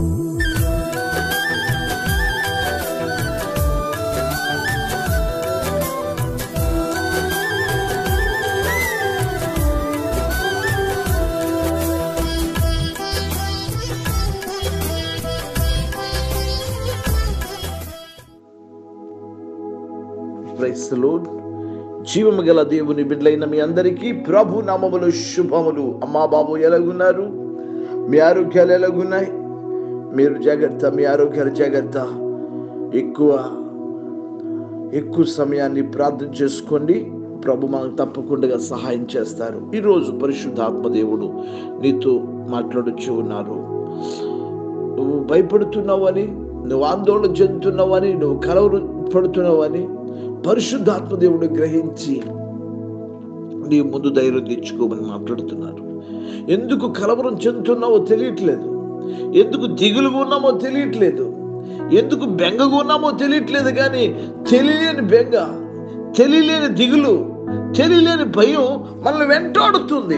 praise lord జీవము గల దేవుని బిడ్డలైన మీ అందరికీ ప్రభు నామములు శుభములు అమ్మా బాబు ఎలాగున్నారు మీ ఆరోగ్యాలు ఎలాగున్నాయి మీరు జాగ్రత్త మీ ఆరోగ్యాలు జాగ్రత్త ఎక్కువ ఎక్కువ సమయాన్ని ప్రార్థన చేసుకోండి ప్రభు మనకు తప్పకుండా సహాయం చేస్తారు ఈరోజు పరిశుద్ధాత్మ దేవుడు నీతో మాట్లాడుచు ఉన్నారు నువ్వు భయపడుతున్నావని నువ్వు ఆందోళన చెందుతున్నావని నువ్వు కలవరు పడుతున్నావని పరిశుద్ధాత్మ దేవుడు గ్రహించి నీ ముందు ధైర్యం తెచ్చుకోమని మాట్లాడుతున్నారు ఎందుకు కలవరం చెందుతున్నావో తెలియట్లేదు ఎందుకు దిగులుగా ఉన్నామో తెలియట్లేదు ఎందుకు బెంగగా ఉన్నామో తెలియట్లేదు కానీ తెలియలేని బెంగ తెలియలేని దిగులు తెలియలేని భయం మనల్ని వెంటాడుతుంది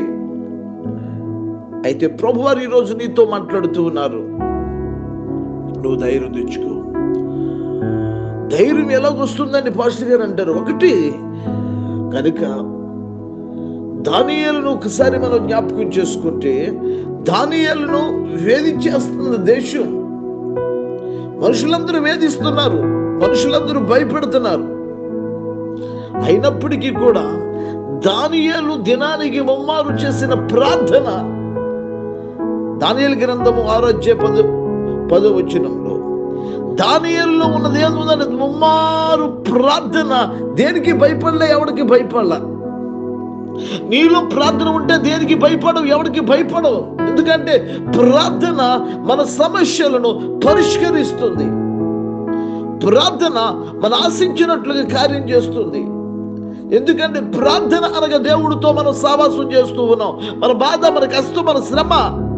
అయితే ప్రభువారు ఈరోజు నీతో మాట్లాడుతూ ఉన్నారు నువ్వు ధైర్యం తెచ్చుకో ధైర్యం ఎలాగొస్తుందని పాస్టర్ గారు అంటారు ఒకటి కనుక దానియేలను ఒకసారి మనం జ్ఞాపకం చేసుకుంటే దానియేలను వేధించేస్తున్న దేశం మనుషులందరూ వేధిస్తున్నారు మనుషులందరూ భయపెడుతున్నారు అయినప్పటికీ కూడా దానియేలు దినానికి ముమ్మారు చేసిన ప్రార్థన దానియేలు గ్రంథము ఆరోగ్య పద పదవచనంలో దానియేలులో ఉన్నది ఏముందంటే ముమ్మారు ప్రార్థన దేనికి భయపడలే ఎవడికి భయపడలా నీలో ప్రార్థన ఉంటే దేనికి భయపడవు ఎవరికి భయపడవు ఎందుకంటే ప్రార్థన మన సమస్యలను పరిష్కరిస్తుంది ప్రార్థన మన ఆశించినట్లుగా కార్యం చేస్తుంది ఎందుకంటే ప్రార్థన అనగా దేవుడితో మనం సావాసం చేస్తూ ఉన్నాం మన బాధ మన కష్టం మన శ్రమ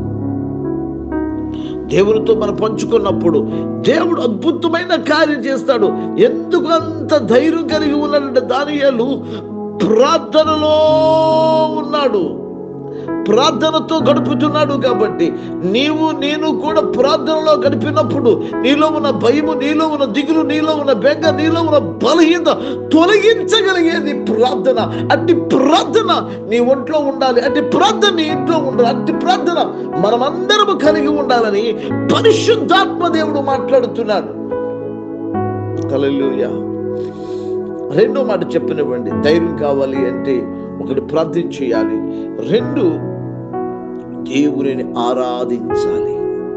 దేవునితో మనం పంచుకున్నప్పుడు దేవుడు అద్భుతమైన కార్యం చేస్తాడు ఎందుకు అంత ధైర్యం కలిగి ఉన్నాడంటే దానియాలు ప్రార్థనలో ఉన్నాడు ప్రార్థనతో గడుపుతున్నాడు కాబట్టి నీవు నేను కూడా ప్రార్థనలో గడిపినప్పుడు నీలో ఉన్న భయము నీలో ఉన్న దిగులు నీలో ఉన్న బెంగ నీలో ఉన్న బలహీనత తొలగించగలిగేది ప్రార్థన అట్టి ప్రార్థన నీ ఒంట్లో ఉండాలి అట్టి ప్రార్థన నీ ఇంట్లో ఉండాలి అట్టి ప్రార్థన మనమందరము కలిగి ఉండాలని పరిశుద్ధాత్మ దేవుడు మాట్లాడుతున్నాడు హల్లెలూయా రెండో మాట చెప్పనివ్వండి ధైర్యం కావాలి అంటే ఒకటి ప్రార్థన చేయాలి రెండు దేవుని ఆరాధించాలి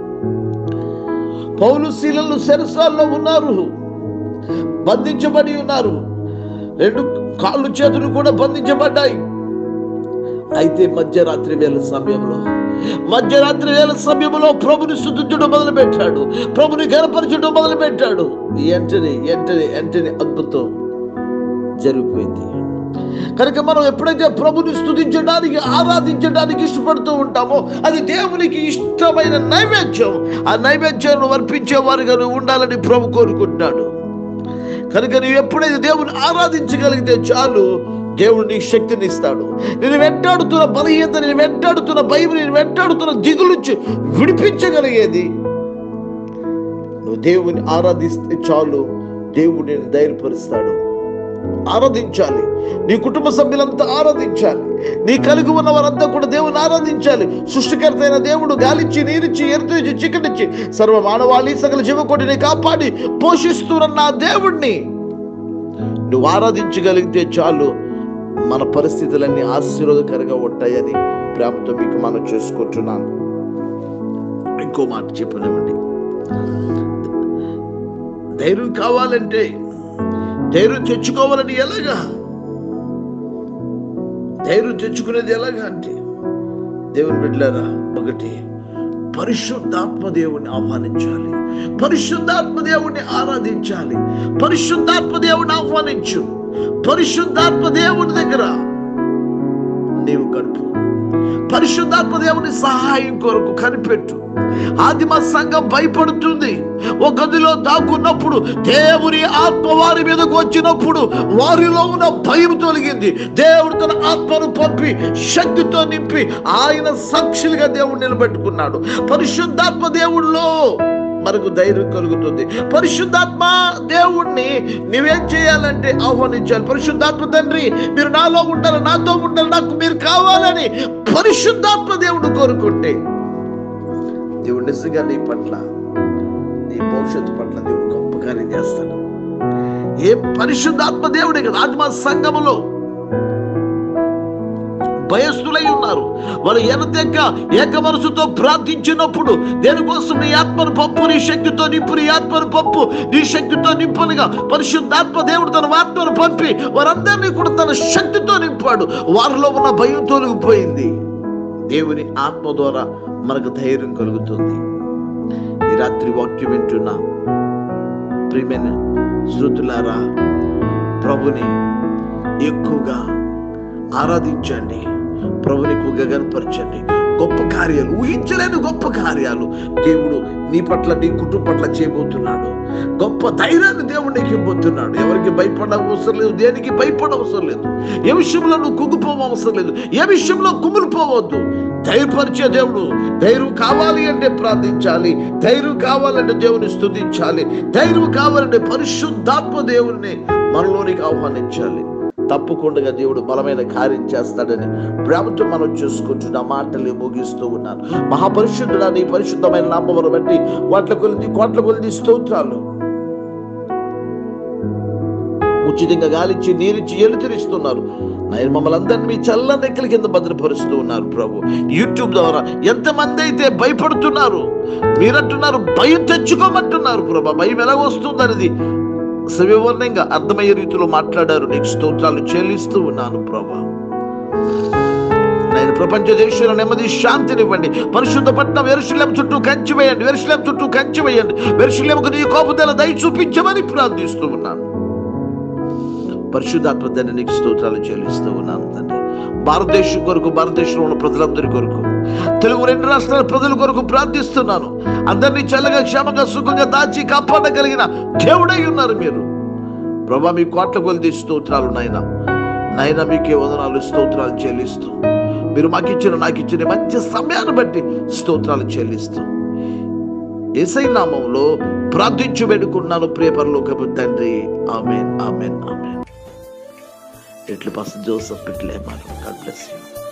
పౌలు శీలలు శరసాల్లో ఉన్నారు బంధించబడి ఉన్నారు రెండు కాళ్ళు చేతులు కూడా బంధించబడ్డాయి అయితే మధ్యరాత్రి వేళ సమయంలో మధ్యరాత్రి వేళ సమయంలో ప్రభుని స్థుతించడం మొదలు పెట్టాడు ప్రభుని గనపరచడం మొదలు పెట్టాడు ఎంటనే ఎంటనే ఎంటనే అద్భుతం జరిగిపోయింది కనుక మనం ఎప్పుడైతే ప్రభుని స్థుతించడానికి ఆరాధించడానికి ఇష్టపడుతూ ఉంటామో అది దేవునికి ఇష్టమైన నైవేద్యం ఆ నైవేద్యాన్ని వర్పించే వారిగా నువ్వు ఉండాలని ప్రభు కోరుకుంటున్నాడు కనుక నువ్వు ఎప్పుడైతే దేవుని ఆరాధించగలిగితే చాలు దేవుడు నీకు శక్తిని ఇస్తాడు నేను వెంటాడుతున్న బలహీనత నేను వెంటాడుతున్న భయం నేను వెంటాడుతున్న దిగులు నుంచి విడిపించగలిగేది నువ్వు దేవుని ఆరాధిస్తే చాలు దేవుడు నేను ధైర్యపరుస్తాడు ఆరాధించాలి నీ కుటుంబ సభ్యులంతా ఆరాధించాలి నీ కలిగి ఉన్న వారంతా కూడా దేవుని ఆరాధించాలి సృష్టికర్త అయిన దేవుడు గాలిచ్చి నీరిచ్చి ఎరుతుచి చికెనిచ్చి సర్వ మానవాళి సకల జీవకోటిని కాపాడి పోషిస్తున్న ఆ దేవుణ్ణి నువ్వు ఆరాధించగలిగితే చాలు మన పరిస్థితులన్నీ ఆశీర్వాదకరంగా ఉంటాయని ప్రేమతో మీకు మనం చేసుకుంటున్నాను ఇంకో మాట చెప్పనివ్వండి ధైర్యం కావాలంటే ధైర్యం తెచ్చుకోవాలని ఎలాగా ధైర్యం తెచ్చుకునేది ఎలాగా అంటే దేవుని బిడ్డలారా ఒకటి పరిశుద్ధాత్మ దేవుణ్ణి ఆహ్వానించాలి పరిశుద్ధాత్మ దేవుణ్ణి ఆరాధించాలి పరిశుద్ధాత్మ దేవుణ్ణి ఆహ్వానించు పరిశుద్ధాత్మ దేవుని దగ్గర నీవు గడుపు పరిశుద్ధాత్మ దేవుని సహాయం కొరకు కనిపెట్టు ఆదిమ సంఘం భయపడుతుంది ఒక గదిలో దాక్కున్నప్పుడు దేవుని ఆత్మ వారి మీదకు వచ్చినప్పుడు వారిలో ఉన్న భయం తొలగింది దేవుడు తన ఆత్మను పంపి శక్తితో నింపి ఆయన సాక్షులుగా దేవుడు నిలబెట్టుకున్నాడు పరిశుద్ధాత్మ దేవుడిలో మనకు ధైర్యం కలుగుతుంది పరిశుద్ధాత్మ దేవుణ్ణి నువ్వేం చేయాలంటే ఆహ్వానించాలి పరిశుద్ధాత్మ తండ్రి మీరు నాలో ఉండాలి నాతో ఉండాలి నాకు మీరు కావాలని పరిశుద్ధాత్మ దేవుడు కోరుకుంటే దేవుడు నిజంగా నీ పట్ల నీ భవిష్యత్తు పట్ల దేవుడు గొప్ప కార్యం చేస్తాడు ఏ పరిశుద్ధాత్మ దేవుడే కదా ఆత్మ సంఘములో భయస్థులై ఉన్నారు వాళ్ళు ఎనతెక్క ఏక మనసుతో ప్రార్థించినప్పుడు దేనికోసం నీ ఆత్మను పంపు నీ శక్తితో నింపు నీ ఆత్మను పంపు నీ శక్తితో నింపనుగా పరిశుద్ధాత్మ దేవుడు తన ఆత్మను పంపి వారందరినీ కూడా తన శక్తితో నింపాడు వారిలో ఉన్న భయం తొలగిపోయింది దేవుని ఆత్మ ద్వారా మనకు ధైర్యం కలుగుతుంది ఈ రాత్రి వాక్యం వింటున్నా ప్రియమైన శృతులారా ప్రభుని ఎక్కువగా ఆరాధించండి ప్రభుని ఎక్కువగా కనపరచండి గొప్ప కార్యాలు ఊహించలేని గొప్ప కార్యాలు దేవుడు నీ పట్ల నీ కుటుంబం పట్ల చేయబోతున్నాడు గొప్ప ధైర్యాన్ని దేవుడు నీకు ఇవ్వబోతున్నాడు ఎవరికి భయపడ అవసరం లేదు దేనికి భయపడ అవసరం లేదు ఏ విషయంలో నువ్వు కుంగిపోవ అవసరం లేదు ఏ విషయంలో కుమిలిపోవద్దు ధైర్యపరిచే దేవుడు ధైర్యం కావాలి అంటే ప్రార్థించాలి ధైర్యం కావాలంటే దేవుని స్తుతించాలి ధైర్యం కావాలంటే పరిశుద్ధాత్మ దేవుని మనలోనికి ఆహ్వానించాలి తప్పకుండా దేవుడు బలమైన కార్యం చేస్తాడని ప్రేమతో మనం చూసుకుంటున్న మాటలు ముగిస్తూ ఉన్నాను మహాపరిశుద్ధుడా నీ పరిశుద్ధమైన నామమును బట్టి కోట్ల కొలిది కోట్ల కొలిది స్తోత్రాలు ఉచితంగా గాలిచ్చి నీరిచ్చి ఎలుతరిస్తున్నారు నేను మమ్మల్ని అందరినీ మీ చల్ల నెక్కల కింద భద్రపరుస్తూ ఉన్నారు ప్రభు యూట్యూబ్ ద్వారా ఎంతమంది అయితే భయపడుతున్నారు మీరంటున్నారు భయం తెచ్చుకోమంటున్నారు ప్రభా భయం ఎలా వస్తుంది అనేది సవివరణంగా అర్థమయ్యే రీతిలో మాట్లాడారు నీకు స్తోత్రాలు చెల్లిస్తూ ఉన్నాను ప్రభా నేను ప్రపంచ దేశంలో నెమ్మది శాంతినివ్వండి పరిశుద్ధ పట్నం వెరుశలేం చుట్టూ కంచి వేయండి వెరుశలేం చుట్టూ కంచి వేయండి వెరుశలేముకు నీ కోపదల దయ చూపించమని ప్రార్థిస్తూ ఉన్నాను పరిశుద్ధాత్మ తండ్రి నీకు స్తోత్రాలు చెల్లిస్తూ ఉన్నాను తండ్రి భారతదేశం కొరకు భారతదేశంలో ఉన్న ప్రజలందరి కొరకు తెలుగు రెండు రాష్ట్రాల ప్రజల కొరకు ప్రార్థిస్తున్నాను అందరినీ చల్లగా క్షేమంగా సుఖంగా దాచి కాపాడగలిగిన దేవుడై ఉన్నారు మీరు ప్రభా మీ కోట్ల కొలిది స్తోత్రాలు నాయన నాయన మీకే వదనాలు స్తోత్రాలు చెల్లిస్తూ మీరు మాకు ఇచ్చిన నాకు ఇచ్చిన మంచి సమయాన్ని బట్టి స్తోత్రాలు చెల్లిస్తూ ఏసై నామంలో ప్రార్థించు పెడుకున్నాను ప్రేపర్లోకపు తండ్రి ఆమెన్ ఆమెన్ ఆమెన్ ఎట్లు పాస్ జోసఫ్ ఇట్లే గాడ్ బ్లెస్ యూ